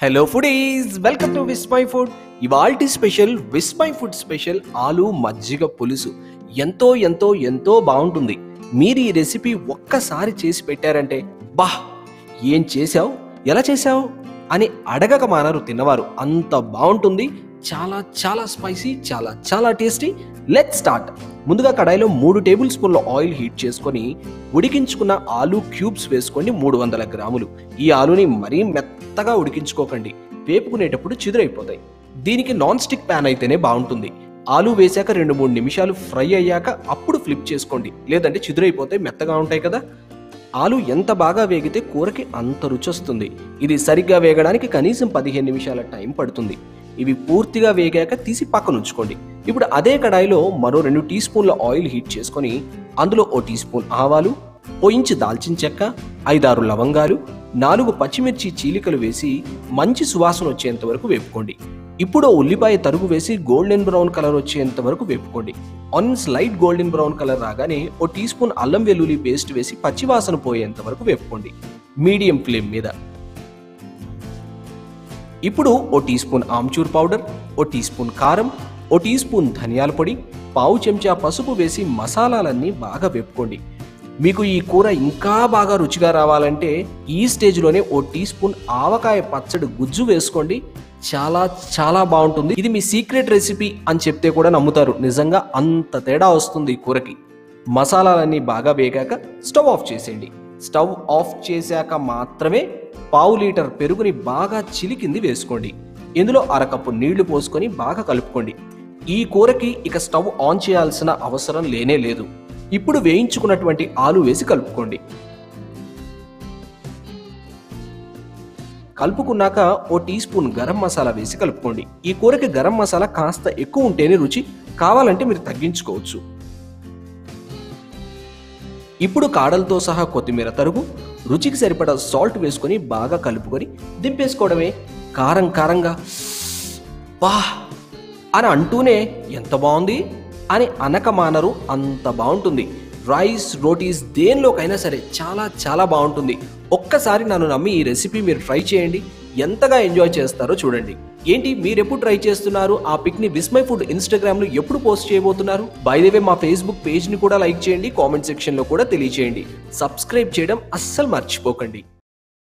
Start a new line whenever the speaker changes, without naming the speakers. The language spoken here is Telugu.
hello foodies welcome to Vismai food ఇవాల్టి special Vismai food special ఆలు మజ్జిగ పులుసు ఎంతో ఎంతో ఎంతో బాగుంటుంది మీరు ఈ రెసిపీ ఒక్కసారి చేసి పెట్టారంటే బా ఏం చేశావు ఎలా చేశావు అని అడగక మానరు తిన్నవారు అంత బాగుంటుంది చాలా చాలా స్పైసీ చాలా చాలా టేస్టీ లెట్ స్టార్ట్ ముందుగా కడాయిలో మూడు టేబుల్ స్పూన్ల ఆయిల్ హీట్ చేసుకొని ఉడికించుకున్న ఆలు క్యూబ్స్ వేసుకోండి మూడు వందల గ్రాములు ఈ ఆలుని మరీ మెత్తగా ఉడికించుకోకండి వేపుకునేటప్పుడు చిదురైపోతాయి దీనికి నాన్ స్టిక్ ప్యాన్ అయితేనే బాగుంటుంది ఆలు వేశాక రెండు మూడు నిమిషాలు ఫ్రై అయ్యాక అప్పుడు ఫ్లిప్ చేసుకోండి లేదంటే చిదురైపోతే మెత్తగా ఉంటాయి కదా ఆలు ఎంత బాగా వేగితే కూరకి అంత రుచి వస్తుంది ఇది సరిగ్గా వేగడానికి కనీసం పదిహేను నిమిషాల టైం పడుతుంది ఇవి పూర్తిగా వేగాక తీసి పక్కన ఉంచుకోండి ఇప్పుడు అదే కడాయిలో మరో రెండు టీ స్పూన్ల ఆయిల్ హీట్ చేసుకొని అందులో ఓ టీ స్పూన్ ఆవాలు ఓ ఇంచు దాల్చిన చెక్క ఐదారు లవంగాలు నాలుగు పచ్చిమిర్చి చీలికలు వేసి మంచి సువాసన వచ్చేంత వరకు వేపుకోండి ఇప్పుడు ఓ ఉల్లిపాయ తరుగు వేసి గోల్డెన్ బ్రౌన్ కలర్ వచ్చేంత వరకు వేపుకోండి onions light golden brown colour రాగానే ఓ టీ స్పూన్ అల్లం వెల్లుల్లి పేస్ట్ వేసి పచ్చివాసన పోయేంత వరకు వేపుకోండి మీడియం ఫ్లేమ్ మీద ఇప్పుడు ఓ టీ స్పూన్ ఆమ్చూర్ పౌడర్ ఓ టీ స్పూన్ కారం ఓ టీ స్పూన్ ధనియాల పొడి పావు చెంచా పసుపు వేసి మసాలాలన్నీ బాగా వేపుకోండి మీకు ఈ కూర ఇంకా బాగా రుచిగా రావాలంటే ఈ స్టేజ్లోనే ఓ టీ స్పూన్ ఆవకాయ పచ్చడి గుజ్జు వేసుకోండి చాలా చాలా బాగుంటుంది ఇది మీ సీక్రెట్ రెసిపీ అని చెప్తే కూడా నమ్ముతారు నిజంగా అంత తేడా వస్తుంది ఈ కూరకి మసాలాలన్నీ బాగా వేగాక స్టవ్ ఆఫ్ చేసేయండి స్టవ్ ఆఫ్ చేశాక మాత్రమే పావు లీటర్ పెరుగుని బాగా చిలికింది వేసుకోండి ఇందులో అరకప్పు నీళ్లు పోసుకొని బాగా కలుపుకోండి ఈ కూరకి ఇక స్టవ్ ఆన్ చేయాల్సిన అవసరం లేనే లేదు ఇప్పుడు వేయించుకున్నటువంటి ఆలు వేసి కలుపుకోండి కలుపుకున్నాక ఓ టీ స్పూన్ గరం మసాలా వేసి కలుపుకోండి ఈ కూరకి గరం మసాలా కాస్త ఎక్కువ ఉంటేనే రుచి కావాలంటే మీరు తగ్గించుకోవచ్చు ఇప్పుడు కాడలతో సహా కొత్తిమీర తరుగు రుచికి సరిపడా సాల్ట్ వేసుకొని బాగా కలుపుకొని దింపేసుకోవడమే కారం కారంగా వా అని అంటూనే ఎంత బాగుంది అని అనక మానరు అంత బాగుంటుంది రైస్ రోటీస్ దేనిలోకైనా సరే చాలా చాలా బాగుంటుంది ఒక్కసారి నన్ను నమ్మి ఈ రెసిపీ మీరు ట్రై చేయండి ఎంతగా ఎంజాయ్ చేస్తారో చూడండి ఏంటి మీరు ఎప్పుడు ట్రై చేస్తున్నారు ఆ పిక్ ని విస్మయ్ ఫుడ్ ఇన్స్టాగ్రామ్ లో ఎప్పుడు పోస్ట్ చేయబోతున్నారు బై ద వే మా ఫేస్బుక్ పేజ్ ని కూడా లైక్ చేయండి కామెంట్ సెక్షన్ లో కూడా తెలియచేయండి సబ్స్క్రైబ్ చేయడం అస్సలు మర్చిపోకండి